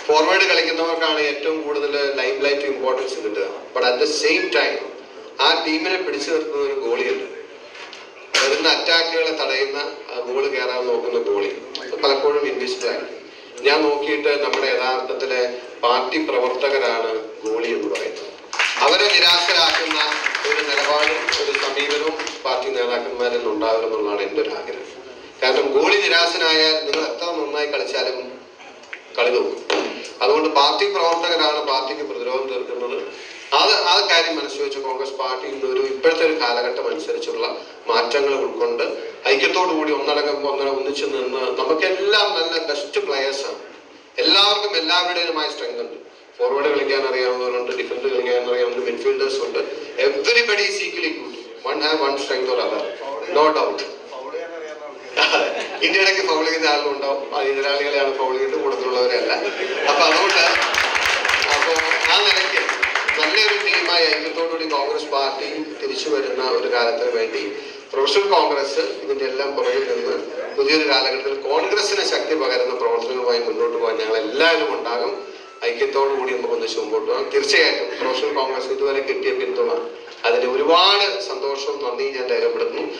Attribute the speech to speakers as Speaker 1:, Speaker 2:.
Speaker 1: forward കളിക്കുന്നവർക്കാണ് ഏറ്റവും കൂടുതൽ ലൈം ലൈറ്റ് ഇമ്പോർട്ടൻസ് കിട്ടുക but at the same time ആ ടീമിനെ പിടിച്ചു നിർത്തുന്ന ഒരു ഗോളിയുണ്ട് വരുന്ന അറ്റാക്കുകളെ തടയുന്ന ഗോള് കയറാൻ നോക്കുന്ന ഗോളി അത് പലപ്പോഴും ഇൻവിസിബിൾ ആയിരിക്കും ഞാൻ നോക്കിയിട്ട് നമ്മുടെ യഥാർത്ഥത്തിലെ പാർട്ടി പ്രവർത്തകരാണ് ഗോളി എന്ന് പറയുന്നത് അവരെ നിരാശരാക്കുന്ന ഒരു നിലപാടും ഒരു സമീപനവും പാർട്ടി നേതാക്കന്മാരിൽ ഉണ്ടാകണമെന്നുള്ളതാണ് എൻ്റെ ഒരു ആഗ്രഹം കാരണം ഗോളി നിരാശനായാൽ നിങ്ങൾ എത്ര നന്നായി കളിച്ചാലും കളി തോന്നും അതുകൊണ്ട് പാർട്ടി പ്രവർത്തകരാണ് പാർട്ടിക്ക് പ്രതിരോധം തീർക്കുന്നത് അത് ആ കാര്യം മനസ്സിൽ വെച്ച് കോൺഗ്രസ് പാർട്ടി ഇന്ന് ഒരു ഇപ്പോഴത്തെ ഒരു കാലഘട്ടം അനുസരിച്ചുള്ള മാറ്റങ്ങൾ ഉൾക്കൊണ്ട് ഐക്യത്തോടു കൂടി ഒന്നടങ്കം ഒന്നര ഒന്നിച്ചു നിന്ന് നമുക്കെല്ലാം നല്ല ബെസ്റ്റ് പ്ലെയേഴ്സാണ് എല്ലാവർക്കും എല്ലാവരുടേതുമായ സ്ട്രെങ്ത് ഉണ്ട് ഫോർവേഡ് കളിക്കാൻ അറിയാവുന്നവരുണ്ട് ഡിഫൻഡ് കളിക്കാൻ അറിയാവുന്ന മിഡ്ഫീൽഡേഴ്സ് ഉണ്ട് everybody is equally good one have one strength or other no doubt India ഇടയ്ക്ക് ഫൗൾ ചെയ്യുന്ന ആളുകളുണ്ടാവും ആ എതിരാളികളെയാണ് ഫൗൾ ചെയ്തിട്ട് കൂടുതലുള്ളവരല്ല അപ്പൊ അതുകൊണ്ട് അപ്പോ ആ നിലയ്ക്ക് നല്ലൊരു ടീമായി ഐക്യത്തോടുകൂടി കോൺഗ്രസ് പാർട്ടി തിരിച്ചു വരുന്ന ഒരു കാലത്തിന് വേണ്ടി പ്രൊഫഷണൽ കോൺഗ്രസ് ഇതിന്റെ എല്ലാം പുറകിൽ നിന്ന് പുതിയൊരു കാലഘട്ടത്തിൽ കോൺഗ്രസിന് ശക്തി പകരുന്ന പ്രവർത്തനങ്ങളുമായി മുന്നോട്ട് പോകാൻ ഞങ്ങൾ എല്ലാവരും ഉണ്ടാകും ഐക്യത്തോടു കൂടി നമുക്ക് ഒന്നിച്ച് മുമ്പോട്ട് പോകാം തീർച്ചയായിട്ടും പ്രൊഫഷണൽ കോൺഗ്രസ് ഇതുവരെ കിട്ടിയ പിന്തുണ അതിന് ഒരുപാട് സന്തോഷവും നന്ദിയും ഞാൻ രേഖപ്പെടുത്തുന്നു